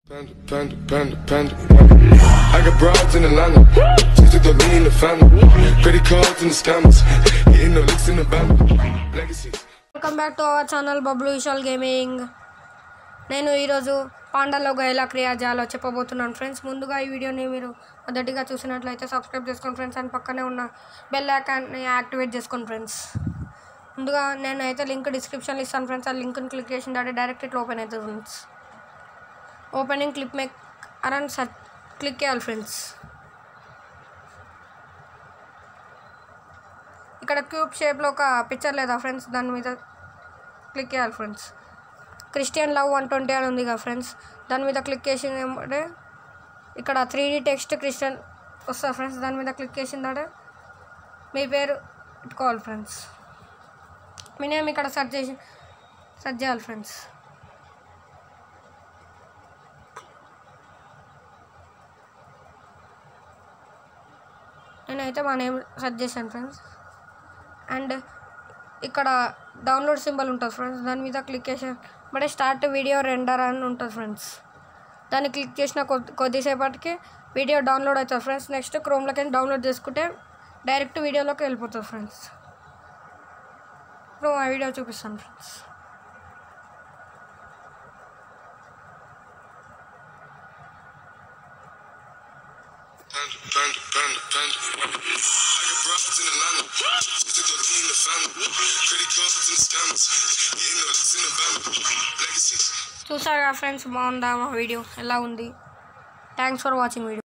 Panda, panda, panda, panda. I got broads in Atlanta. Just to throw me in the family. Credit cards and the scammers. Hitting the licks in the band. Legacies. Welcome back to our channel Bablu Vishal gaming నేను ఈరోజు పాండాలోగా ఎలా create చేయాలో చెప్పబోతున్నాను friends ముందుగా ఈ వీడియోని మీరు మొదటిగా చూసినట్లయితే సబ్స్క్రైబ్ చేసుకోండి ఫ్రెండ్స్ అండ్ పక్కనే ఉన్న బెల్ ఐకాన్ని యాక్టివేట్ చేసుకోండి ఫ్రెండ్స్ ముందుగా నేను అయితే లింక్ డిస్క్రిప్షన్లో ఇస్తాను ఫ్రెండ్స్ ఆ లింక్ని క్లిక్ చేసిన తర్వాత డైరెక్ట్ ఇట్లా ఓపెన్ అవుతుంది friends opening clip make around search click చేయాలి ఫ్రెండ్స్ ఇక్కడ క్యూబ్ షేప్లో ఒక పిక్చర్ లేదా ఫ్రెండ్స్ దాని మీద క్లిక్ చేయాలి friends Christian love one twenty అని ఉంది కదా ఫ్రెండ్స్ దాని మీద క్లిక్ చేసిన వెంబడే ఇక్కడ త్రీ డీ టెక్స్ట్ క్రిస్టియన్ వస్తుంది ఫ్రెండ్స్ దాని మీద క్లిక్ చేసిన తర్వాత మీ పేరు పెట్టుకోవాలి ఫ్రెండ్స్ మీ నేమ్ ఇక్కడ సెర్చ్ చేసి సెర్చ్ చేయాలి ఫ్రెండ్స్ నేనైతే మా నేమ్ సెర్చ్ చేశాను ఫ్రెండ్స్ అండ్ ఇక్కడ డౌన్లోడ్ సింబల్ ఉంటుంది ఫ్రెండ్స్ దాని మీద క్లిక్ చేసిన బట్ స్టార్ట్ వీడియో రెండర్ అని ఉంటుంది ఫ్రెండ్స్ దాన్ని క్లిక్ చేసిన కొద్ది కొద్దిసేపటికి వీడియో డౌన్లోడ్ అవుతుంది ఫ్రెండ్స్ నెక్స్ట్ క్రోమ్లోకి డౌన్లోడ్ చేసుకుంటే డైరెక్ట్ వీడియోలోకి వెళ్ళిపోతుంది ఫ్రెండ్స్ ఇప్పుడు ఆ వీడియో చూపిస్తాను friends Panda, panda, panda, panda. I got broads in Atlanta. Just to throw me in the family. Credit cards and the scammers. Hitting the licks in the band. Legacies. చూసారా friends బాగుందా మా video ఎలా ఉంది thanks for watching video